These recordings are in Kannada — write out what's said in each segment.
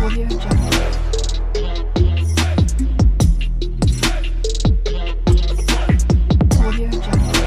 Audio Jungle. Audio Jungle.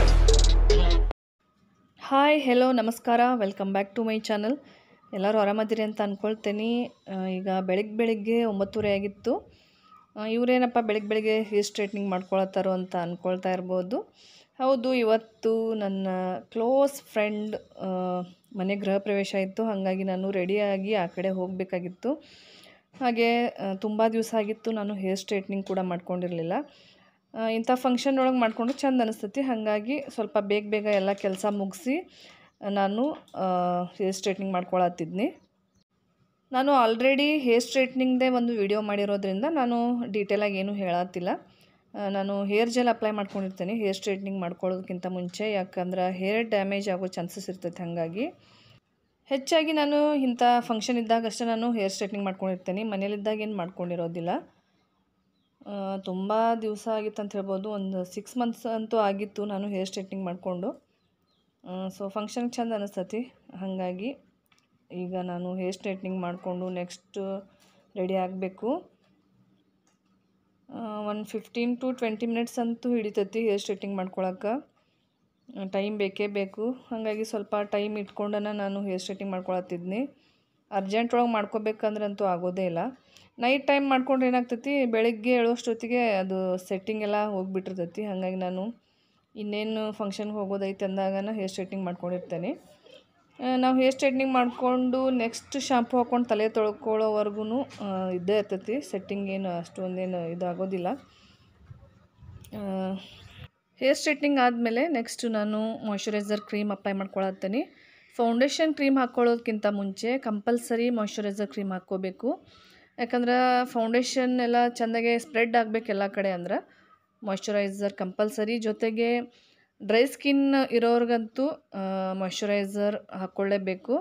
Hi hello ನಮಸ್ಕಾರ welcome back to my channel ಎಲ್ಲರೂ ಆರಾಮದಿರಿ ಅಂತ ಅಂದ್ಕೊಳ್ತೇನೆ ಆ, ಈಗ ಬೆಳಗ್ಗೆ ಬೆಳಿಗ್ಗೆ ಒಂಬತ್ತುವರೆ ಆಗಿತ್ತು ಆ, ಇವರೇನಪ್ಪ ಬೆಳಗ್ಗೆ ಬೆಳಿಗ್ಗೆ ಹೇರ್ ಸ್ಟ್ರೈಟ್ನಿಂಗ್ ಮಾಡ್ಕೊಳತ್ತಾರೋ ಅಂತ ಅಂದ್ಕೊಳ್ತಾ ಇರ್ಬೋದು ಹೌದು ಇವತ್ತು ನನ್ನ ಕ್ಲೋಸ್ ಫ್ರೆಂಡ್ ಮನೆ ಗೃಹ ಪ್ರವೇಶ ಇತ್ತು ಹಾಗಾಗಿ ನಾನು ರೆಡಿಯಾಗಿ ಆ ಕಡೆ ಹೋಗಬೇಕಾಗಿತ್ತು ಹಾಗೆ ತುಂಬ ದಿವಸ ಆಗಿತ್ತು ನಾನು ಹೇರ್ ಸ್ಟ್ರೈಟ್ನಿಂಗ್ ಕೂಡ ಮಾಡ್ಕೊಂಡಿರಲಿಲ್ಲ ಆ, ಇಂಥ ಫಂಕ್ಷನ್ ಒಳಗೆ ಮಾಡಿಕೊಂಡ್ರೆ ಚಂದ ಅನಿಸ್ತೈತಿ ಹಾಗಾಗಿ ಸ್ವಲ್ಪ ಬೇಗ ಬೇಗ ಎಲ್ಲ ಕೆಲಸ ಮುಗಿಸಿ ನಾನು ಹೇರ್ ಸ್ಟ್ರೈಟ್ನಿಂಗ್ ಮಾಡ್ಕೊಳತ್ತಿದ್ನಿ ನಾನು ಆಲ್ರೆಡಿ ಹೇರ್ ಸ್ಟ್ರೈಟ್ನಿಂಗ್ದೇ ಒಂದು ವಿಡಿಯೋ ಮಾಡಿರೋದ್ರಿಂದ ನಾನು ಡೀಟೇಲಾಗಿ ಏನೂ ಹೇಳತ್ತಿಲ್ಲ ಆ, ನಾನು ಹೇರ್ ಜೆಲ್ ಅಪ್ಲೈ ಮಾಡ್ಕೊಂಡಿರ್ತೇನೆ ಹೇರ್ ಸ್ಟ್ರೈಟ್ನಿಂಗ್ ಮಾಡ್ಕೊಳ್ಳೋದಕ್ಕಿಂತ ಮುಂಚೆ ಯಾಕಂದ್ರೆ ಹೇರ್ ಡ್ಯಾಮೇಜ್ ಆಗೋ ಚಾನ್ಸಸ್ ಇರ್ತೈತೆ ಹಾಗಾಗಿ ಹೆಚ್ಚಾಗಿ ನಾನು ಇಂಥ ಫಂಕ್ಷನ್ ಇದ್ದಾಗ ಅಷ್ಟೇ ನಾನು ಹೇರ್ ಸ್ಟ್ರೈಟ್ನಿಂಗ್ ಮಾಡ್ಕೊಂಡಿರ್ತೇನೆ ಮನೇಲಿದ್ದಾಗ ಏನು ಮಾಡ್ಕೊಂಡಿರೋದಿಲ್ಲ ತುಂಬ ದಿವಸ ಆಗಿತ್ತು ಅಂತ ಹೇಳ್ಬೋದು ಒಂದು ಸಿಕ್ಸ್ ಮಂತ್ಸ್ ಅಂತೂ ಆಗಿತ್ತು ನಾನು ಹೇರ್ ಸ್ಟ್ರೈಟ್ನಿಂಗ್ ಮಾಡಿಕೊಂಡು ಸೊ ಫಂಕ್ಷನ್ಗೆ ಚಂದ ಅನಿಸ್ತತಿ ಹಾಗಾಗಿ ಈಗ ನಾನು ಹೇರ್ ಸ್ಟ್ರೈಟ್ನಿಂಗ್ ಮಾಡಿಕೊಂಡು ನೆಕ್ಸ್ಟ್ ರೆಡಿ ಆಗಬೇಕು ಒಂದು ಫಿಫ್ಟೀನ್ ಟು ಟ್ವೆಂಟಿ ಮಿನಿಟ್ಸ್ ಅಂತೂ ಹಿಡಿತೈತಿ ಹೇರ್ ಸ್ಟ್ರೈಟ್ನಿಂಗ್ ಮಾಡ್ಕೊಳಕ್ಕೆ ಟೈಮ್ ಬೇಕೇ ಬೇಕು ಹಾಗಾಗಿ ಸ್ವಲ್ಪ ಟೈಮ್ ಇಟ್ಕೊಂಡನ ನಾನು ಹೇರ್ ಸ್ಟ್ರೈಟಿಂಗ್ ಮಾಡ್ಕೊಳತ್ತಿದ್ನಿ ಅರ್ಜೆಂಟ್ ಒಳಗೆ ಮಾಡ್ಕೋಬೇಕಂದ್ರೆ ಅಂತೂ ಆಗೋದೇ ಇಲ್ಲ ನೈಟ್ ಟೈಮ್ ಮಾಡ್ಕೊಂಡ್ರೆ ಏನಾಗ್ತೈತಿ ಬೆಳಗ್ಗೆ ಏಳೋಷ್ಟೊತ್ತಿಗೆ ಅದು ಸೆಟ್ಟಿಂಗ್ ಎಲ್ಲ ಹೋಗಿಬಿಟ್ಟಿರ್ತೈತಿ ಹಾಗಾಗಿ ನಾನು ಇನ್ನೇನು ಫಂಕ್ಷನ್ಗೆ ಹೋಗೋದೈತೆ ಅಂದಾಗನ ಹೇರ್ ಸ್ಟ್ರೈಟ್ನಿಂಗ್ ಮಾಡ್ಕೊಂಡಿರ್ತೇನೆ ಆ, ನಾವು ಹೇರ್ ಸ್ಟ್ರೈಟ್ನಿಂಗ್ ಮಾಡಿಕೊಂಡು ನೆಕ್ಸ್ಟ್ ಶಾಂಪು ಹಾಕ್ಕೊಂಡು ತಲೆ ತೊಳ್ಕೊಳ್ಳೋವರೆಗೂ ಇದ್ದೇ ಇರ್ತೈತಿ ಸೆಟ್ಟಿಂಗ್ ಏನು ಅಷ್ಟೊಂದೇನು ಇದಾಗೋದಿಲ್ಲ ಹೇರ್ ಸ್ಟ್ರೈಟ್ನಿಂಗ್ ಆದಮೇಲೆ ನೆಕ್ಸ್ಟ್ ನಾನು ಮಾಯ್ಶ್ಚರೈಸರ್ ಕ್ರೀಮ್ ಅಪ್ಲೈ ಮಾಡ್ಕೊಳತ್ತೇನೆ ಫೌಂಡೇಶನ್ ಕ್ರೀಮ್ ಹಾಕ್ಕೊಳ್ಳೋದಕ್ಕಿಂತ ಮುಂಚೆ ಕಂಪಲ್ಸರಿ ಮಾಯ್ಶ್ಚರೈಸರ್ ಕ್ರೀಮ್ ಹಾಕ್ಕೋಬೇಕು ಯಾಕಂದ್ರೆ ಫೌಂಡೇಶನ್ ಎಲ್ಲ ಚೆಂದಾಗೆ ಸ್ಪ್ರೆಡ್ ಆಗಬೇಕು ಎಲ್ಲ ಕಡೆ ಅಂದ್ರೆ ಮಾಯ್ಶ್ಚರೈಸರ್ ಕಂಪಲ್ಸರಿ ಜೊತೆಗೆ ಡ್ರೈ ಸ್ಕಿನ್ ಇರೋರ್ಗಂತೂ ಮಾಯ್ಶ್ಚರೈಸರ್ ಹಾಕ್ಕೊಳ್ಳೇಬೇಕು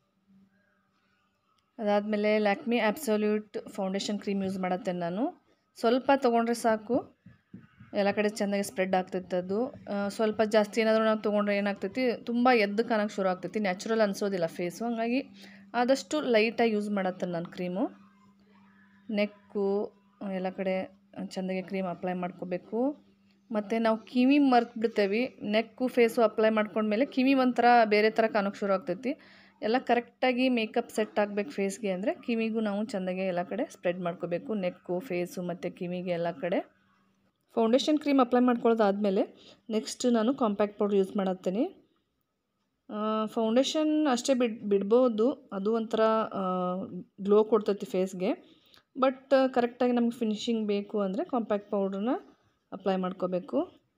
ಅದಾದಮೇಲೆ Lakme absolute foundation cream use ಮಾಡತ್ತೇನೆ ನಾನು ಸ್ವಲ್ಪ ತೊಗೊಂಡ್ರೆ ಸಾಕು ಎಲ್ಲ ಕಡೆ ಚೆಂದಾಗಿ ಸ್ಪ್ರೆಡ್ ಆಗ್ತೈತೆ ಅದು ಆ, ಸ್ವಲ್ಪ ಜಾಸ್ತಿ ಏನಾದರೂ ನಾವು ತೊಗೊಂಡ್ರೆ ಏನಾಗ್ತೈತಿ ತುಂಬ ಎದ್ದು ಕಾಣಕ್ಕೆ ಶುರು ಆಗ್ತೈತಿ ನ್ಯಾಚುರಲ್ ಅನಿಸೋದಿಲ್ಲ ಫೇಸು ಹಾಗಾಗಿ ಆದಷ್ಟು ಲೈಟಾಗಿ ಯೂಸ್ ಮಾಡತ್ತೇನೆ ನಾನು ಕ್ರೀಮು ನೆಕ್ಕು ಎಲ್ಲ ಕಡೆ ಚೆಂದಾಗಿ ಕ್ರೀಮ್ ಅಪ್ಲೈ ಮಾಡ್ಕೋಬೇಕು ಮತ್ತು ನಾವು ಕಿವಿ ಮರ್ತು ಬಿಡ್ತೇವೆ ನೆಕ್ಕು ಫೇಸು ಅಪ್ಲೈ ಮಾಡ್ಕೊಂಡ್ಮೇಲೆ ಕಿವಿ ಒಂಥರ ಬೇರೆ ಥರ ಕಾಣೋಕ್ಕೆ ಶುರು ಆಗ್ತೈತಿ ಎಲ್ಲ ಕರೆಕ್ಟಾಗಿ ಮೇಕಪ್ ಸೆಟ್ ಆಗಬೇಕು ಫೇಸ್ಗೆ ಅಂದರೆ ಕಿವಿಗೂ ನಾವು ಚೆಂದಾಗಿ ಎಲ್ಲ ಕಡೆ ಸ್ಪ್ರೆಡ್ ಮಾಡ್ಕೋಬೇಕು ನೆಕ್ಕು ಫೇಸು ಮತ್ತು ಕಿವಿಗೆ ಎಲ್ಲ ಕಡೆ ಫೌಂಡೇಶನ್ ಕ್ರೀಮ್ ಅಪ್ಲೈ ಮಾಡ್ಕೊಳ್ಳೋದಾದಮೇಲೆ ನೆಕ್ಸ್ಟ್ ನಾನು ಕಾಂಪ್ಯಾಕ್ಟ್ ಪೌಡ್ರ್ ಯೂಸ್ ಮಾಡತ್ತೇನೆ ಫೌಂಡೇಶನ್ ಅಷ್ಟೇ ಬಿಡ್ ಬಿಡ್ಬೋದು ಅದು ಒಂಥರ ಗ್ಲೋ ಕೊಡ್ತೈತಿ ಫೇಸ್ಗೆ ಬಟ್ ಕರೆಕ್ಟಾಗಿ ನಮ್ಗೆ ಫಿನಿಶಿಂಗ್ ಬೇಕು ಅಂದರೆ ಕಾಂಪ್ಯಾಕ್ಟ್ ಪೌಡ್ರನ್ನ ಅಪ್ಲೈ ಮಾಡ್ಕೋಬೇಕು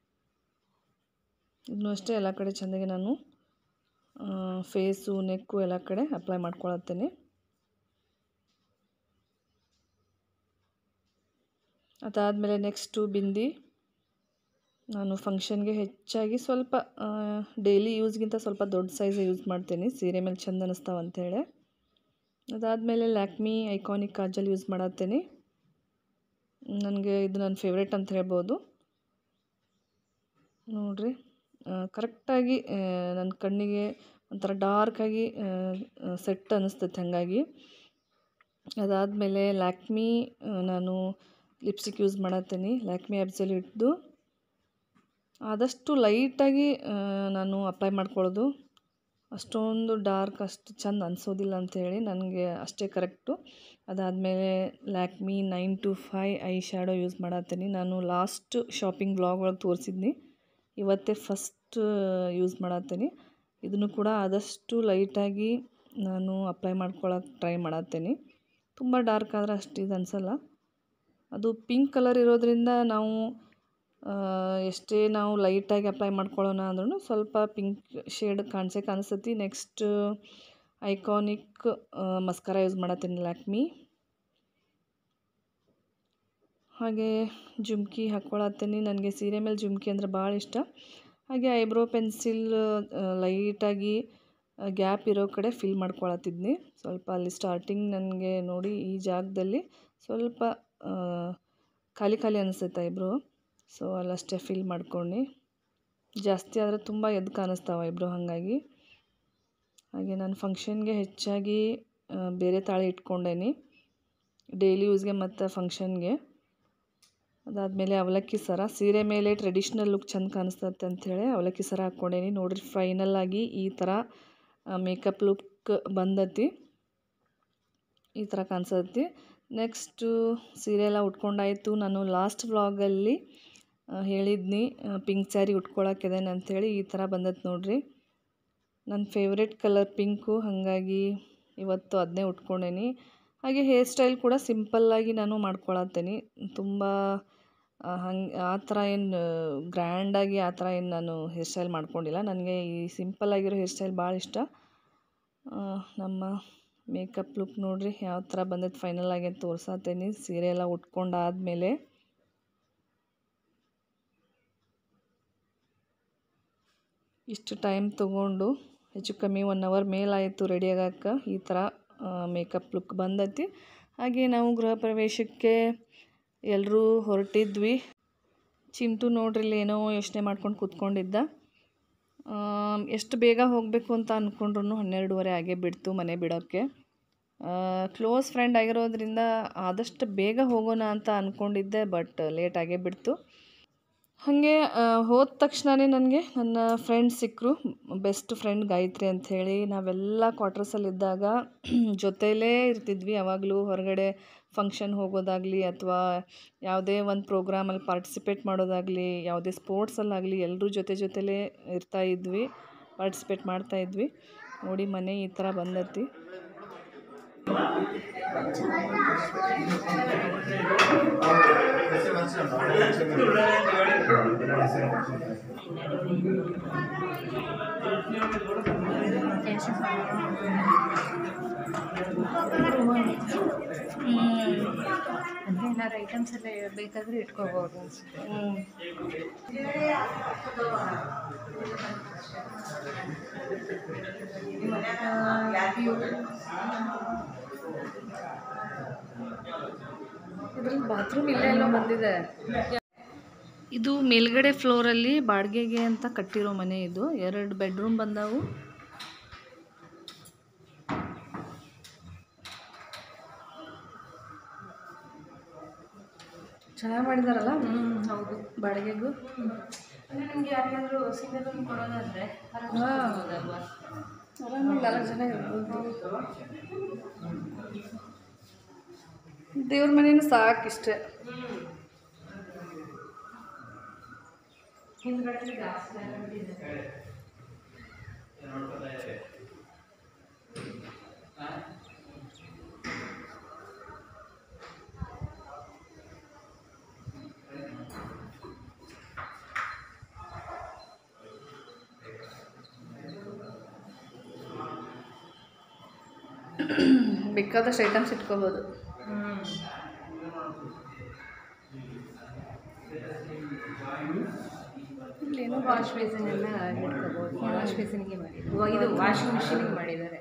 ಇದನ್ನು ಅಷ್ಟೇ ಎಲ್ಲ ಕಡೆ ಚೆಂದಾಗಿ ನಾನು ಫೇಸು ನೆಕ್ಕು ಎಲ್ಲ ಕಡೆ ಅಪ್ಲೈ ಮಾಡ್ಕೊಳತ್ತೇನೆ ಅದಾದಮೇಲೆ ನೆಕ್ಸ್ಟು ಬಿಂದಿ ನಾನು ಫಂಕ್ಷನ್ಗೆ ಹೆಚ್ಚಾಗಿ ಸ್ವಲ್ಪ ಡೈಲಿ ಯೂಸ್ಗಿಂತ ಸ್ವಲ್ಪ ದೊಡ್ಡ ಸೈಜ್ ಯೂಸ್ ಮಾಡ್ತೀನಿ ಸೀರೆ ಮೇಲೆ ಚಂದ ಅನ್ನಿಸ್ತಾವ ಅಂಥೇಳಿ ಅದಾದಮೇಲೆ ಲ್ಯಾಕ್ಮಿ ಐಕಾನಿಕ್ ಕಾಜಲ್ ಯೂಸ್ ಮಾಡತ್ತೇನೆ ನನಗೆ ಇದು ನನ್ನ ಫೇವ್ರೇಟ್ ಅಂತ ಹೇಳ್ಬೋದು ನೋಡಿರಿ ಕರೆಕ್ಟಾಗಿ ನನ್ನ ಕಣ್ಣಿಗೆ ಒಂಥರ ಡಾರ್ಕಾಗಿ ಸೆಟ್ ಅನ್ನಿಸ್ತೈತೆ ಹಾಗಾಗಿ ಅದಾದಮೇಲೆ ಲ್ಯಾಕ್ಮಿ ನಾನು ಲಿಪ್ಸ್ಟಿಕ್ ಯೂಸ್ ಮಾಡತ್ತೀನಿ ಲ್ಯಾಕ್ಮಿ ಅಬ್ಸಲ್ಯೂಟ್ದು ಆದಷ್ಟು ಲೈಟಾಗಿ ನಾನು ಅಪ್ಲೈ ಮಾಡ್ಕೊಳ್ಳೋದು ಅಷ್ಟೊಂದು ಡಾರ್ಕ್ ಅಷ್ಟು ಚಂದ ಅನಿಸೋದಿಲ್ಲ ಅಂಥೇಳಿ ನನಗೆ ಅಷ್ಟೇ ಕರೆಕ್ಟು ಅದಾದಮೇಲೆ Lakme nine to five eye shadow use ಮಾಡತ್ತೀನಿ ನಾನು ಲಾಸ್ಟ್ ಶಾಪಿಂಗ್ ಬ್ಲಾಗ್ ಒಳಗೆ ತೋರಿಸಿದ್ನಿ ಇವತ್ತೇ ಫಸ್ಟ್ ಯೂಸ್ ಮಾಡತ್ತೀನಿ ಇದನ್ನು ಕೂಡ ಆದಷ್ಟು ಲೈಟಾಗಿ ನಾನು ಅಪ್ಲೈ ಮಾಡ್ಕೊಳಕ್ಕೆ ಟ್ರೈ ಮಾಡತ್ತೀನಿ ತುಂಬ ಡಾರ್ಕ್ ಆದರೆ ಅಷ್ಟು ಇದು ಅನಿಸಲ್ಲ ಅದು ಪಿಂಕ್ ಕಲರ್ ಇರೋದ್ರಿಂದ ನಾವು ಆ, ಎಷ್ಟೇ ನಾವು ಲೈಟಾಗಿ ಅಪ್ಲೈ ಮಾಡ್ಕೊಳ್ಳೋಣ ಅಂದ್ರೂ ಸ್ವಲ್ಪ ಪಿಂಕ್ ಶೇಡ್ ಕಾಣಿಸೇ ಕಾಣಿಸ್ತೈತಿ ನೆಕ್ಸ್ಟ್ ಐಕಾನಿಕ್ ಮಸ್ಕರ ಯೂಸ್ ಮಾಡತ್ತೀನಿ ಲ್ಯಾಕ್ಮಿ ಹಾಗೆ ಜುಮ್ಕಿ ಹಾಕ್ಕೊಳತ್ತೀನಿ ನನಗೆ ಸೀರೆ ಮೇಲೆ ಜುಮ್ಕಿ ಅಂದರೆ ಭಾಳ ಇಷ್ಟ ಹಾಗೆ ಐಬ್ರೋ ಪೆನ್ಸಿಲ್ ಲೈಟಾಗಿ ಗ್ಯಾಪ್ ಇರೋ ಕಡೆ ಫಿಲ್ ಮಾಡ್ಕೊಳತ್ತಿದ್ನಿ ಸ್ವಲ್ಪ ಅಲ್ಲಿ ಸ್ಟಾರ್ಟಿಂಗ್ ನನಗೆ ನೋಡಿ ಈ ಜಾಗದಲ್ಲಿ ಸ್ವಲ್ಪ ಆ, ಖಾಲಿ ಖಾಲಿ ಅನಿಸ್ತೈತೆ ಐಬ್ರೋ ಸೊ ಅಲ್ಲಷ್ಟೇ ಫಿಲ್ ಮಾಡ್ಕೊಂಡು ಜಾಸ್ತಿ ಆದರೆ ತುಂಬ ಎದ್ದು ಕಾಣಿಸ್ತಾವೆ ಐಬ್ರೋ ಹಾಗಾಗಿ ಹಾಗೆ ನಾನು ಫಂಕ್ಷನ್ಗೆ ಹೆಚ್ಚಾಗಿ ಆ, ಬೇರೆ ತಾಳಿ ಇಟ್ಕೊಂಡೇನಿ ಡೈಲಿ ಯೂಸ್ಗೆ ಮತ್ತು ಫಂಕ್ಷನ್ಗೆ ಅದಾದಮೇಲೆ ಅವಲಕ್ಕಿ ಸರ ಸೀರೆ ಮೇಲೆ ಟ್ರೆಡಿಷ್ನಲ್ ಲುಕ್ ಚಂದ ಕಾಣಿಸ್ತತೆ ಅಂಥೇಳಿ ಅವಲಕ್ಕಿ ಸರ ಹಾಕ್ಕೊಂಡೇನಿ ನೋಡ್ರಿ ಫೈನಲ್ ಆಗಿ ಈ ಥರ ಮೇಕಪ್ ಲುಕ್ ಬಂದತಿ ಈ ಥರ ಕಾಣಿಸತಿ ನೆಕ್ಸ್ಟು ಸೀರೆ ಎಲ್ಲ ಉಟ್ಕೊಂಡಾಯಿತು ನಾನು ಲಾಸ್ಟ್ ವ್ಲಾಗಲ್ಲಿ ಹೇಳಿದ್ನಿ ಪಿಂಕ್ ಸ್ಯಾರಿ ಉಟ್ಕೊಳಕ್ಕಿದ್ದೇನೆ ಅಂಥೇಳಿ ಈ ಥರ ಬಂದೈತೆ ನೋಡ್ರಿ ನನ್ನ ಫೇವ್ರೆಟ್ ಕಲರ್ ಪಿಂಕು ಹಾಗಾಗಿ ಇವತ್ತು ಅದನ್ನೇ ಉಟ್ಕೊಂಡೇನಿ ಹಾಗೆ ಹೇರ್ ಸ್ಟೈಲ್ ಕೂಡ ಸಿಂಪಲ್ಲಾಗಿ ನಾನು ಮಾಡ್ಕೊಳತ್ತೇನೆ ತುಂಬ ಹಂಗೆ ಆ ಥರ ಏನು ಗ್ರ್ಯಾಂಡಾಗಿ ಆ ಥರ ಏನು ನಾನು ಹೇರ್ ಸ್ಟೈಲ್ ಮಾಡ್ಕೊಂಡಿಲ್ಲ ನನಗೆ ಈ ಸಿಂಪಲ್ಲಾಗಿರೋ ಹೇರ್ ಸ್ಟೈಲ್ ಭಾಳ ಇಷ್ಟ ಆ, ನಮ್ಮ ಮೇಕಪ್ ಲುಕ್ ನೋಡ್ರಿ ಯಾವ ಥರ ಬಂದೈತೆ ಫೈನಲ್ ಆಗಿ ಅಂತ ತೋರ್ಸತ್ತೇನಿ ಸೀರೆ ಎಲ್ಲ ಉಟ್ಕೊಂಡಾದ್ಮೇಲೆ ಇಷ್ಟು ಟೈಮ್ ತೊಗೊಂಡು ಹೆಚ್ಚು ಕಮ್ಮಿ ಒನ್ ಅವರ್ ಮೇಲಾಯಿತು ರೆಡಿ ಆಗಕ್ಕೆ ಈ ಥರ ಮೇಕಪ್ ಲುಕ್ ಬಂದೈತಿ ಹಾಗೆ ನಾವು ಗೃಹ ಪ್ರವೇಶಕ್ಕೆ ಎಲ್ಲರೂ ಹೊರಟಿದ್ವಿ ಚಿಂಟು ನೋಡ್ರಿ ಇಲ್ಲಿ ಏನೋ ಯೋಚನೆ ಮಾಡ್ಕೊಂಡು ಕೂತ್ಕೊಂಡಿದ್ದ ಆಮ್, ಎಷ್ಟು ಬೇಗ ಹೋಗಬೇಕು ಅಂತ ಅಂದ್ಕೊಂಡ್ರು ಹನ್ನೆರಡುವರೆ ಆಗೇ ಬಿಡ್ತು ಮನೆ ಬಿಡೋಕ್ಕೆ ಕ್ಲೋಸ್ ಫ್ರೆಂಡ್ ಆಗಿರೋದ್ರಿಂದ ಆದಷ್ಟು ಬೇಗ ಹೋಗೋಣ ಅಂತ ಅಂದ್ಕೊಂಡಿದ್ದೆ ಬಟ್ ಲೇಟ್ ಆಗೇ ಬಿಡ್ತು ಹಾಗೆ ಹೋದ ತಕ್ಷಣವೇ ನನಗೆ ನನ್ನ ಫ್ರೆಂಡ್ ಸಿಕ್ಕರು ಬೆಸ್ಟ್ ಫ್ರೆಂಡ್ ಗಾಯತ್ರಿ ಅಂಥೇಳಿ ನಾವೆಲ್ಲ ಕ್ವಾರ್ಟರ್ಸಲ್ಲಿದ್ದಾಗ ಜೊತೆಲೇ ಇರ್ತಿದ್ವಿ ಯಾವಾಗಲೂ ಹೊರಗಡೆ ಫಂಕ್ಷನ್ ಹೋಗೋದಾಗಲಿ ಅಥವಾ ಯಾವುದೇ ಒಂದು ಪ್ರೋಗ್ರಾಮಲ್ಲಿ ಪಾರ್ಟಿಸಿಪೇಟ್ ಮಾಡೋದಾಗಲಿ ಯಾವುದೇ ಸ್ಪೋರ್ಟ್ಸಲ್ಲಾಗಲಿ ಎಲ್ಲರೂ ಜೊತೆ ಜೊತೆಲೇ ಇರ್ತಾ ಇದ್ವಿ ಪಾರ್ಟಿಸಿಪೇಟ್ ಮಾಡ್ತಾ ಇದ್ವಿ ನೋಡಿ ಮನೆ ಈ ಥರ ಬಂದೈತಿ ಅಂದ್ರೆ ಏನಾರು ಐಟಮ್ಸ್ ಎಲ್ಲ ಬೇಕಾದ್ರೆ ಇಟ್ಕೋಬಹುದು ಅನ್ಸುತ್ತೆ ಇದ್ರಲ್ಲಿ ಬಾತ್ರೂಮ್ ಇಲ್ಲೇ ಎಲ್ಲೋ ಬಂದಿದೆ ಇದು ಮೇಲ್ಗಡೆ ಫ್ಲೋರಲ್ಲಿ ಬಾಡಿಗೆಗೆ ಅಂತ ಕಟ್ಟಿರೋ ಮನೆ ಇದು ಎರಡು ಬೆಡ್ರೂಮ್ ಬಂದಾವು ಚೆನ್ನಾಗಿ ಮಾಡಿದಾರಲ್ಲ ಹೌದು ಬಾಡಿಗೆಗೂ ಅಂದ್ರೆ ನಿಮ್ಗೆ ಯಾರಿಗಾದ್ರೂ ಸಿಂಗಲ್ ರೂಮ್ ಕೊಡೋದಾದ್ರೆ ಹಾಂ ಆರಾಮಾಗಿ ನಾಲ್ಕು ಜನ ಇರ್ಬೋದು ದೇವ್ರ ಮನೇನು ಸಾಕಿಷ್ಟೇ ಹಿಂದ್ಗಡೆ ಗ್ಯಾಸ್ ಇದೆ ಬೇಕಾದಷ್ಟು ಐಟಮ್ಸ್ ಇಟ್ಕೋಬೋದು ಇಲ್ಲೇನೋ ವಾಶ್ ಬೇಸಿನ್ ಎಲ್ಲ ಇಟ್ಕೋಬಹುದು ವಾಶ್ ಬೇಸಿನ್ಗೆ ಮಾಡಿದ್ದಾರೆ ಇದು ವಾಷಿಂಗ್ ಮಿಷಿನ್ಗೆ ಮಾಡಿದ್ದಾರೆ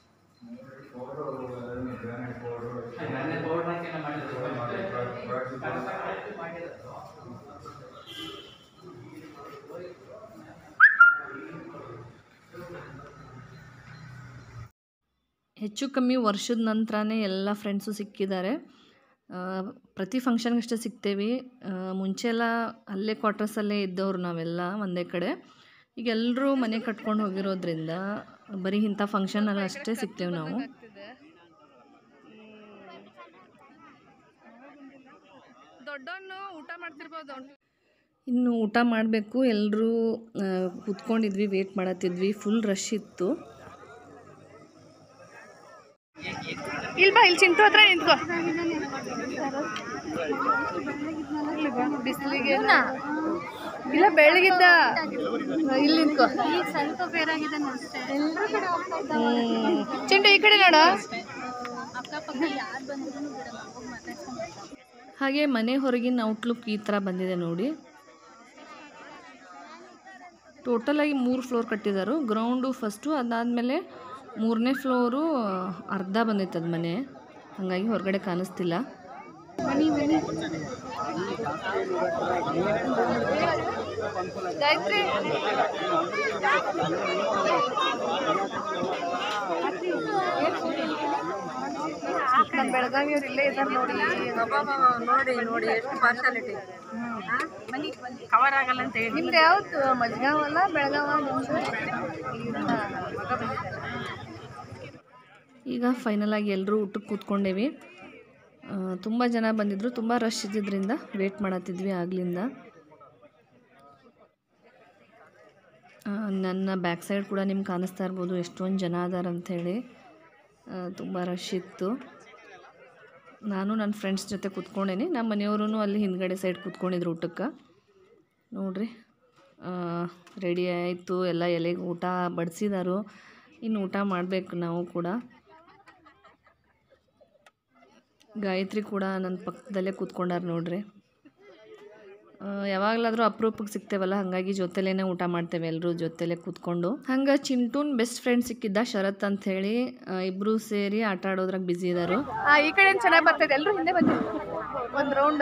ಹೆಚ್ಚು ಕಮ್ಮಿ ವರ್ಷದ ನಂತರನೇ ಎಲ್ಲ ಫ್ರೆಂಡ್ಸು ಸಿಕ್ಕಿದ್ದಾರೆ ಆ, ಪ್ರತಿ ಫಂಕ್ಷನ್ಗಷ್ಟೇ ಸಿಗ್ತೇವೆ ಆ, ಮುಂಚೆ ಎಲ್ಲ ಅಲ್ಲೇ ಕ್ವಾರ್ಟರ್ಸಲ್ಲೇ ಇದ್ದವ್ರು ನಾವೆಲ್ಲ ಒಂದೇ ಕಡೆ ಈಗ ಎಲ್ಲರೂ ಮನೆ ಕಟ್ಕೊಂಡು ಹೋಗಿರೋದ್ರಿಂದ ಬರೀ ಇಂಥ ಫಂಕ್ಷನಲ್ಲಿ ಅಷ್ಟೇ ಸಿಗ್ತೇವೆ ನಾವು ದೊಡ್ಡವನು ಊಟ ಮಾಡ್ತಿರ್ಬೋದು ಅವ್ನು ಇನ್ನು ಊಟ ಮಾಡಬೇಕು ಎಲ್ಲರೂ ಕೂತ್ಕೊಂಡಿದ್ವಿ ವೇಟ್ ಮಾಡತ್ತಿದ್ವಿ ಫುಲ್ ರಶ್ ಇತ್ತು ಇಲ್ಲಿ ಬಾ ಇಲ್ಲಿ ಚಿಂಟು ಹತ್ರ ನಿಂತ್ಕೋ ಇಲ್ಲಿ ಬಾ ಬಿಸಿಲಿಗೆ ಇಲ್ಲ ಬೆಳಗಿದ್ದ ಇಲ್ಲಿ ನಿಂತ್ಕೋ ಸ್ವಲ್ಪ ಬೇರಾಗಿದೆ ಅಷ್ಟೇ ಎಲ್ಲರೂ ಕಡೆ ಹೋಗ್ತಾ ಹ್ಮ್. ಚಿಂಟು ಈ ಕಡೆ ನೋಡ ಅಕ್ಕಪಕ್ಕ ಯಾರು ಬಂದ್ರು ಬಿಡಲ್ಲ ಹೋಗಿ ಮಾತಾಡ್ಕೊಂಡು ಹಾಗೆ ಮನೆ ಹೊರಗಿನ ಔಟ್ಲುಕ್ ಈ ಥರ ಬಂದಿದೆ ನೋಡಿ ಟೋಟಲಾಗಿ ಮೂರು ಫ್ಲೋರ್ ಕಟ್ಟಿದ್ದಾರೆ ಗ್ರೌಂಡು ಫಸ್ಟು ಅದಾದಮೇಲೆ ಮೂರನೇ ಫ್ಲೋರು ಅರ್ಧ ಬಂದೈತೆ ಅದು ಮನೆ ಹಾಗಾಗಿ ಹೊರಗಡೆ ಕಾಣಿಸ್ತಿಲ್ಲ ಗಾಯತ್ರಿ ನಮ್ಮ ಬೆಳಗಾವಿಯವ್ರು ಇಲ್ಲೇ ಇದ್ದಾರೆ ನೋಡಿ ನೋಡಿ ನೋಡಿ ಎಷ್ಟು ಪಾರ್ಶಾಲಿಟಿ ಕವರ್ ಆಗಲ್ಲ ಅಂತ ಹೇಳಿ ನಿಮ್ದು ಯಾವ್ದು ಮಜ್ಗಾವ್ ಅಲ್ಲ ಬೆಳಗಾವ ಈಗ ಫೈನಲ್ ಆಗಿ ಎಲ್ಲರೂ ಊಟಕ್ಕೆ ಕೂತ್ಕೊಂಡೇವಿ ತುಂಬ ಜನ ಬಂದಿದ್ದರು ತುಂಬ ರಶ್ ಇದ್ದಿದ್ದರಿಂದ ವೇಟ್ ಮಾಡತ್ತಿದ್ವಿ ಆಗ್ಲಿಂದ ಆ, ನನ್ನ ಬ್ಯಾಕ್ ಸೈಡ್ ಕೂಡ ನಿಮ್ಗೆ ಕಾಣಿಸ್ತಾ ಇರ್ಬೋದು ಎಷ್ಟೊಂದು ಜನ ಅದಾರ ಅಂಥೇಳಿ ತುಂಬ ರಶ್ ಇತ್ತು ನಾನು ನನ್ನ ಫ್ರೆಂಡ್ಸ್ ಜೊತೆ ಕೂತ್ಕೊಂಡೇನಿ ನಮ್ಮ ಮನೆಯವರು ಅಲ್ಲಿ ಹಿಂದ್ಗಡೆ ಸೈಡ್ ಕೂತ್ಕೊಂಡಿದ್ರು ಊಟಕ್ಕೆ ನೋಡ್ರಿ ರೆಡಿ ಆಯಿತು ಎಲ್ಲ ಎಲೆಗೆ ಊಟ ಬಡಿಸಿದಾರು ಇನ್ನು ಊಟ ಮಾಡಬೇಕು ನಾವು ಕೂಡ ಗಾಯತ್ರಿ ಕೂಡ ನನ್ನ ಪಕ್ಕದಲ್ಲೇ ಕೂತ್ಕೊಂಡಾರ ನೋಡ್ರಿ ಆ, ಯಾವಾಗಲಾದರೂ ಅಪರೂಪಕ್ಕೆ ಸಿಗ್ತೇವಲ್ಲ ಹಾಗಾಗಿ ಜೊತೆಲೇನೆ ಊಟ ಮಾಡ್ತೇವೆ ಎಲ್ಲರೂ ಜೊತೆಲೇ ಕೂತ್ಕೊಂಡು ಹಂಗೆ ಚಿಂಟೂನ್ ಬೆಸ್ಟ್ ಫ್ರೆಂಡ್ ಸಿಕ್ಕಿದ್ದ ಶರತ್ ಅಂತ ಹೇಳಿ ಇಬ್ಬರು ಸೇರಿ ಆಟ ಆಡೋದ್ರಾಗ ಬ್ಯುಸಿ ಇದ್ದಾರು ಆ ಈ ಕಡೆ ಚೆನ್ನಾಗಿ ಬರ್ತದೆ ಎಲ್ಲರೂ ಹಿಂದೆ ಬಂದಿ ಒಂದು ರೌಂಡ್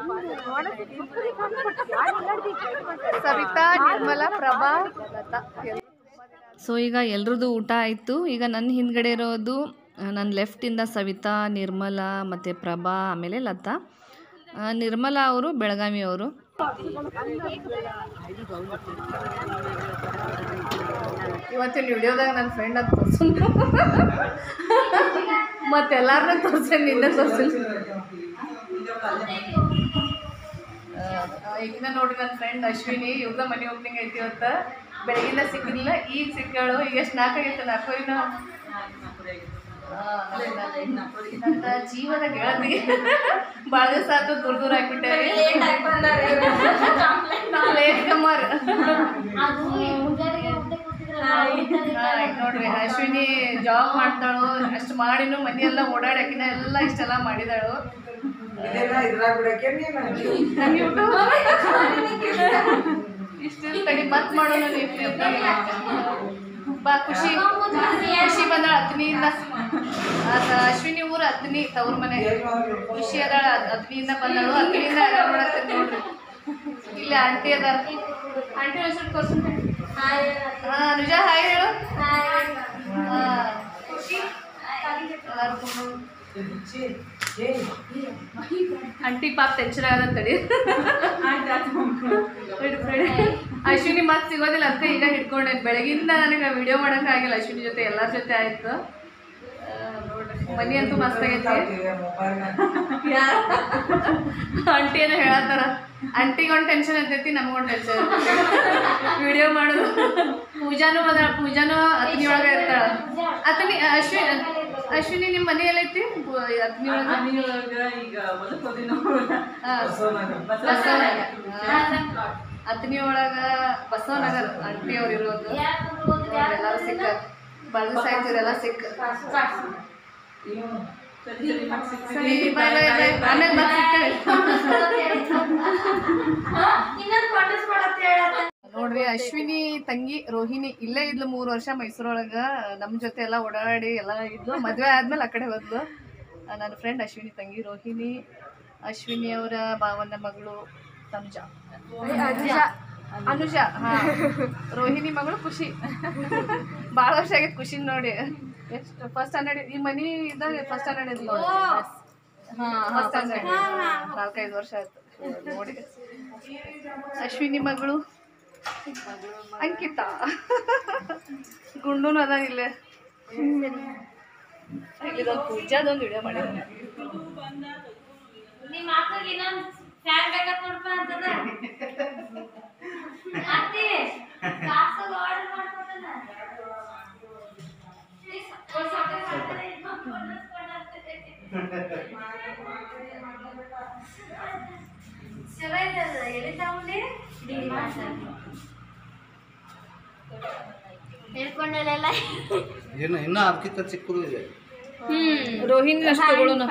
ಸವಿತಾ ನಿರ್ಮಲಾ ಪ್ರಭಾ ಲತಾ ಎಲ್ರು. ಸೊ ಈಗ ಎಲ್ರದ್ದು ಊಟ ಆಯಿತು ಈಗ ನನ್ನ ಹಿಂದ್ಗಡೆ ಇರೋದು ಆ, ನನ್ನ ಲೆಫ್ಟಿಂದ ಸವಿತಾ ನಿರ್ಮಲಾ ಮತ್ತು ಪ್ರಭಾ ಆಮೇಲೆ ಲತಾ ಆ, ನಿರ್ಮಲಾ ಅವರು ಬೆಳಗಾವಿ ಅವರು ಇವತ್ತಿನ ವಿಡಿಯೋದಾಗ ನನ್ನ ಫ್ರೆಂಡ್ ಅಂತ ತೋರ್ಸು ಮತ್ತೆ ಎಲ್ಲಾರನ್ನೂ ತೋರ್ಸೇನಿ ನಿನ್ನೆ ತೋರ್ಸಿಲ್ಲ ಈಗಿನ ನೋಡಿ ನನ್ನ ಫ್ರೆಂಡ್ ಅಶ್ವಿನಿ ಇವ್ರದ ಮನೆ ಓಪನಿಂಗ್ ಐತಿ ಇವತ್ತು ಬೆಳಗಿಂದ ಸಿಕ್ಕಿಲ್ಲ ಈಗ ಸಿಕ್ಕಾಳು ಈಗ ಎಷ್ಟು ನಾಲ್ಕಾಗೈತೆ ನಾಲ್ಕೂರಿನ ನನ್ನ ಜೀವನ ಗೆಳತಿ ಭಾಳ ದಿವಸ ಆಯ್ತು ದೂರ ದೂರ ಹಾಕ್ಬಿಟ್ಟೇವಿ ಲೇಟ್ ಕಮ್ಮರ್ ಆಯ್ತ್ ನೋಡ್ರಿ ಅಶ್ವಿನಿ ಜಾಬ್ ಮಾಡ್ತಾಳು ಅಷ್ಟು ಮಾಡಿನೂ ಮನಿ ಎಲ್ಲ ಓಡಾಡಿ ಆಕಿನ ಎಲ್ಲ ಇಷ್ಟೆಲ್ಲ ಮಾಡಿದಾಳು ನಂಗ್ YouTube ಇಷ್ಟು ತಡಿ ಮತ್ ಮಾಡೋಣ ನೀವು ಬಾ ಖುಷಿ ಖುಷಿ ಬಂದಾಳ ಹತ್ತನಿಯಿಂದ ಅದ ಅಶ್ವಿನಿ ಊರು ಹತ್ತನಿ ತವ್ರ ಮನೆ ಖುಷಿ ಅದಾಳ ಹತ್ತನಿಯಿಂದ ಬಂದಾಳು ಹತ್ತನಿಯಿಂದ ಆರಾಮ್ ಮಾಡತ್ತೆ ನೋಡ್ರಿ ಇಲ್ಲಿ ಆಂಟಿ ಅದಾರ ಆಂಟಿ ಹೆಸರು ತೋರ್ಸು ಹಾ ನಿಜ ಹಾಯ್ ಹೇಳು ಹಾ. ಖುಷಿ ಎಲ್ಲಾರ್ಗೂ ಆಂಟಿ ಪಾಪ ಟೆನ್ಷನ್ ಆಗತ್ತಡಿ ಅಶ್ವಿನಿ ಮತ್ತೆ ಸಿಗೋದಿಲ್ಲ ಅಂತ ಈಗ ಹಿಡ್ಕೊಂಡೆ ಬೆಳಗಿಂದ ನನಗೆ ವಿಡಿಯೋ ಮಾಡೋಕ್ಕಾಗಿಲ್ಲ ಅಶ್ವಿನಿ ಜೊತೆ ಎಲ್ಲರ ಜೊತೆ ಆಯ್ತು ಆ, ನೋಡ್ರಿ ಮನಿ ಅಂತೂ ಮಸ್ತ್ ಆಗೈತಿ ಆಂಟಿ ಏನೋ ಹೇಳತ್ತಾರ ಆಂಟಿಗೆ ಒಂದು ಟೆನ್ಷನ್ ಇರ್ತೈತಿ ನಮಗೊಂದು ಟೆನ್ಷನ್ ವಿಡಿಯೋ ಮಾಡೋದು ಪೂಜಾನು ಬಂದಾಳ ಪೂಜಾನು ಅತ್ನಿ ಒಳಗೆ ಇರ್ತಾಳ ಅತ್ನಿ ಅಶ್ವಿನಿ ಅಶ್ವಿನಿ ನಿಮ್ಮ ಮನೆ ಎಲ್ಲೈತಿ ಬು- ಅತ್ನಿ ಒಳಗೆ ಹಾ. ಬಸವನಗರ ಅತ್ನಿ ಒಳಗ ಬಸವನಗರ ಆಂಟಿ ಅವ್ರು ಇರೋದು ಎಲ್ಲರೂ ಸಿಕ್ಕ ಭಾಳ ದಿವಸ ಆಯ್ತು ಇವರೆಲ್ಲ ಸಿಕ್ಕ ಸರಿ ಬಾಯ್ ಬಾಯ್ ಬಾಯ್ ಆಮೇಲೆ ಮತ್ತೆ ಸಿಗ್ತೇವೆ ನೋಡ್ರಿ ಅಶ್ವಿನಿ ತಂಗಿ ರೋಹಿಣಿ ಇಲ್ಲೇ ಇದ್ಲು ಮೂರು ವರ್ಷ ಮೈಸೂರೊಳಗ ನಮ್ಮ ಜೊತೆ ಎಲ್ಲ ಓಡಾಡಿ ಎಲ್ಲ ಇದ್ಲು ಮದುವೆ ಆದ್ಮೇಲೆ ಆ ಕಡೆ ಹೋದ್ಲು ಆ, ನನ್ನ ಫ್ರೆಂಡ್ ಅಶ್ವಿನಿ ತಂಗಿ ರೋಹಿಣಿ ಅಶ್ವಿನಿ ಅವರ ಭಾವನ ಮಗಳು ತನುಜಾ ಅನುಜಾ ಹಾ ರೋಹಿಣಿ ಮಗಳು ಖುಷಿ ಭಾಳ ವರ್ಷ ಆಗೈತೆ ಖುಷಿ ನೋಡಿ ಎಷ್ಟು ಫಸ್ಟ್ ಸ್ಟ್ಯಾಂಡರ್ಡ್ ಈ ಮನಿ ಇದ್ದಾಗ ಫಸ್ಟ್ ಸ್ಟ್ಯಾಂಡರ್ಡ್ ಇದ್ ನೋಡಿ ಫಸ್ಟ್ ಸ್ಟ್ಯಾಂಡರ್ಡ್ ನಾಲ್ಕೈದು ವರ್ಷ ಆಯ್ತು ನೋಡಿ ಅಶ್ವಿನಿ ಮಗಳು ಅಂಕಿತಾ ಗುಂಡೂನು ಅದ ಇಲ್ಲೇ ಇಲ್ಲೊಂದು ಪೂಜಾದೊಂದು ವಿಡಿಯೋ ಮಾಡಿದ್ದೀನಿ ನಿಮ್ಮ ಅಕ್ಕಗೆ ಇನ್ನೊಂದು ಫ್ಯಾನ್ ಬೇಕಂತ ನೋಡ್ಪ ಅಂತದ ಅತ್ತಿ ಕಾಸು ಆರ್ಡರ್ ಮಾಡ್ಕೊತಾನ ಚಲೋ ಇದ್ದದ ಎಲ್ಲಿ ತಗೊಂಡಿ ಹೇಳ್ಕೊಂಡಲ್ಲೆಲ್ಲ ಇನ್ನು ಇನ್ನೂ ಅದಕ್ಕಿಂತ ಚಿಕ್ಕದು ಇದೆ ರೋಹಿಣಿ ಅಷ್ಟು ತಗೊಳ್ಳೋಣ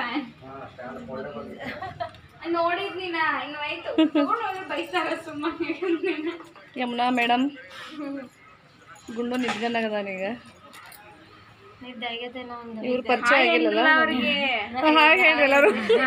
ನೋಡಿದ್ನಿ ನಾ ಇನ್ನು ಆಯ್ತು ತಗೊಂಡು ಹೋಗಿ ಬೈಸ್ತಾರ ಸುಮ್ಮನೆ ಯಮುನಾ ಮೇಡಮ್ ಗುಂಡು ನಿದ್ಗನಾಗದಾನೀಗ ನಿದ್ದಾಗೈತೇನೋ ಒಂದು ಇವ್ರ ಪರಿಚಯ ಆಗಿಲ್ಲಲ್ಲ ಹಾಗೆ ಹೇಳ್ರಿ ಎಲ್ಲರೂ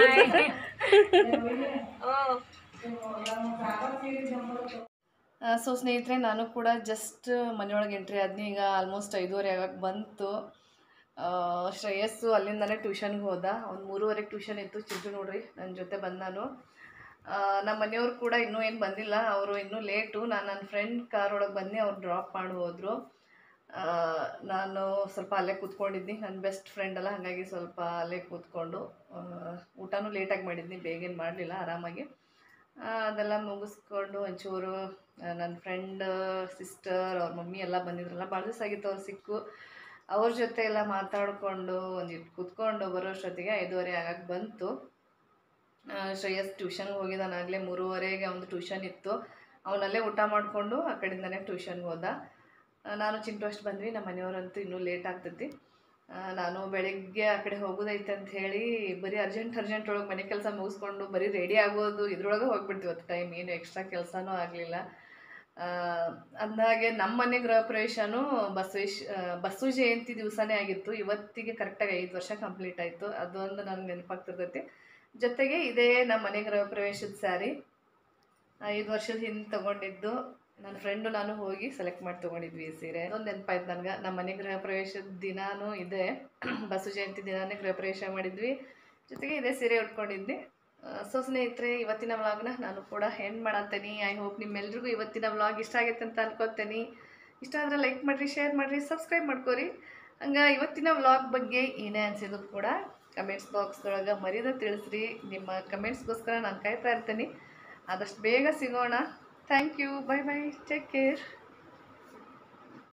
ಸೊ ಸ್ನೇಹಿತರೆ ನಾನು ಕೂಡ ಜಸ್ಟ್ ಮನೆಯೊಳಗೆ ಎಂಟ್ರಿ ಆದ್ನಿ ಈಗ ಆಲ್ಮೋಸ್ಟ್ ಐದೂವರೆ ಆಗಕ್ಕೆ ಬಂತು ಆ, ಶ್ರೇಯಸ್ಸು ಅಲ್ಲಿಂದನೇ ಟ್ಯೂಷನ್ಗೆ ಹೋದ ಒಂದು ಮೂರುವರೆಗೆ ಟ್ಯೂಷನ್ ಇತ್ತು ಚಿಂಟು ನೋಡ್ರಿ ನನ್ನ ಜೊತೆ ಬಂದ ನಾನು ನಮ್ಮ ಮನೆಯವ್ರು ಕೂಡ ಇನ್ನೂ ಏನು ಬಂದಿಲ್ಲ ಅವರು ಇನ್ನೂ ಲೇಟು ನಾನು ನನ್ನ ಫ್ರೆಂಡ್ ಕಾರ್ ಒಳಗೆ ಬಂದು ಅವ್ರು ಡ್ರಾಪ್ ಮಾಡಿ ಹೋದರು ಆ, ನಾನು ಸ್ವಲ್ಪ ಅಲ್ಲೇ ಕೂತ್ಕೊಂಡಿದ್ನಿ ನನ್ನ ಬೆಸ್ಟ್ ಫ್ರೆಂಡ್ ಅಲ್ಲ ಹಾಗಾಗಿ ಸ್ವಲ್ಪ ಅಲ್ಲೇ ಕೂತ್ಕೊಂಡು ಆ, ಊಟನೂ ಲೇಟಾಗಿ ಮಾಡಿದ್ನಿ ಬೇಗೇನು ಮಾಡಲಿಲ್ಲ ಆರಾಮಾಗಿ ಆ, ಅದೆಲ್ಲ ಮುಗಿಸ್ಕೊಂಡು ಒಂಚೂರು ಆ, ನನ್ನ ಫ್ರೆಂಡ್ ಸಿಸ್ಟರ್ ಅವ್ರ ಮಮ್ಮಿ ಎಲ್ಲ ಬಂದಿದ್ರಲ್ಲ ಭಾಳ ದಿವಸ ಆಗಿತ್ತು ಅವ್ರು ಸಿಕ್ಕು ಅವ್ರ ಜೊತೆ ಎಲ್ಲ ಮಾತಾಡಿಕೊಂಡು ಒಂದಿಟ್ಟು ಕೂತ್ಕೊಂಡು ಬರೋಷ್ಟೊತ್ತಿಗೆ ಐದೂವರೆ ಆಗಕ್ಕೆ ಬಂತು ಆ, ಶ್ರೇಯಸ್ ಟ್ಯೂಷನ್ಗೆ ಹೋಗಿದ್ದಾನಾಗಲೇ ಮೂರುವರೆಗೆ ಒಂದು ಟ್ಯೂಷನ್ ಇತ್ತು ಅವನಲ್ಲೇ ಊಟ ಮಾಡಿಕೊಂಡು ಆ ಕಡೆಯಿಂದನೇ ಟ್ಯೂಷನ್ಗೆ ಹೋದ ಆ, ನಾನು ಚಿಂಟು ಅಷ್ಟು ಬಂದ್ವಿ ನಮ್ಮ ಮನೆಯವರಂತೂ ಇನ್ನೂ ಲೇಟ್ ಆಗ್ತೈತಿ ಆ, ನಾನು ಬೆಳಗ್ಗೆ ಆ ಕಡೆ ಹೋಗೋದೈತೆ ಅಂತ ಹೇಳಿ ಬರೀ ಅರ್ಜೆಂಟ್ ಅರ್ಜೆಂಟ್ ಒಳಗೆ ಮನೆ ಕೆಲಸ ಮುಗಿಸ್ಕೊಂಡು ಬರೀ ರೆಡಿ ಆಗೋದು ಇದ್ರೊಳಗೆ ಹೋಗ್ಬಿಡ್ತೀವಿ ಇವತ್ತು ಟೈಮ್ ಏನು ಎಕ್ಸ್ಟ್ರಾ ಕೆಲಸನೂ ಆಗಲಿಲ್ಲ ಅಂದಾಗೆ ನಮ್ಮ ಮನೆ ಗೃಹ ಪ್ರವೇಶನೂ ಬಸವೇಶ್ ಆ, ಬಸವ ಜಯಂತಿ ದಿವಸನೇ ಆಗಿತ್ತು ಇವತ್ತಿಗೆ ಕರೆಕ್ಟಾಗಿ ಐದು ವರ್ಷ ಕಂಪ್ಲೀಟ್ ಆಯಿತು ಅದೊಂದು ನನಗೆ ನೆನಪಾಗ್ತಿರ್ತೈತಿ ಜೊತೆಗೆ ಇದೇ ನಮ್ಮ ಮನೆ ಗೃಹ ಪ್ರವೇಶದ ಸ್ಯಾರಿ ಐದು ವರ್ಷದ ಹಿಂದೆ ತೊಗೊಂಡಿದ್ದು ನನ್ನ ಫ್ರೆಂಡು ನಾನು ಹೋಗಿ ಸೆಲೆಕ್ಟ್ ಮಾಡಿ ತೊಗೊಂಡಿದ್ವಿ ಈ ಸೀರೆ ಅದೊಂದು ನೆನಪಾಯ್ತು ನನಗೆ ನಮ್ಮ ಮನೆ ಗೃಹ ಪ್ರವೇಶದ ದಿನಾನೂ ಇದೆ ಬಸವ ಜಯಂತಿ ದಿನಾನೇ ಗೃಹ ಪ್ರವೇಶ ಮಾಡಿದ್ವಿ ಜೊತೆಗೆ ಇದೇ ಸೀರೆ ಉಟ್ಕೊಂಡಿದ್ವಿ ಸೊ ಸ್ನೇಹಿತರೆ ಇವತ್ತಿನ ವ್ಲಾಗ್ನ ನಾನು ಕೂಡ ಹೆಣ್ಣು ಮಾಡತ್ತೇನೆ ಐ ಹೋಪ್ ನಿಮ್ಮೆಲ್ರಿಗೂ ಇವತ್ತಿನ ವ್ಲಾಗ್ ಇಷ್ಟ ಆಗೈತೆ ಅಂತ ಅನ್ಕೋತೇನೆ ಇಷ್ಟ ಆದರೆ ಲೈಕ್ ಮಾಡಿರಿ ಶೇರ್ ಮಾಡಿರಿ ಸಬ್ಸ್ಕ್ರೈಬ್ ಮಾಡ್ಕೊರಿ ಹಂಗೆ ಇವತ್ತಿನ ವ್ಲಾಗ್ ಬಗ್ಗೆ ಏನೇ ಅನಿಸಿದ್ರು ಕೂಡ ಕಮೆಂಟ್ಸ್ ಬಾಕ್ಸ್ದೊಳಗೆ ಮರೀದ ತಿಳಿಸ್ರಿ ನಿಮ್ಮ ಕಮೆಂಟ್ಸ್ಗೋಸ್ಕರ ನಾನು ಕಾಯ್ತಾ ಇರ್ತೀನಿ ಆದಷ್ಟು ಬೇಗ ಸಿಗೋಣ thank you bye bye take care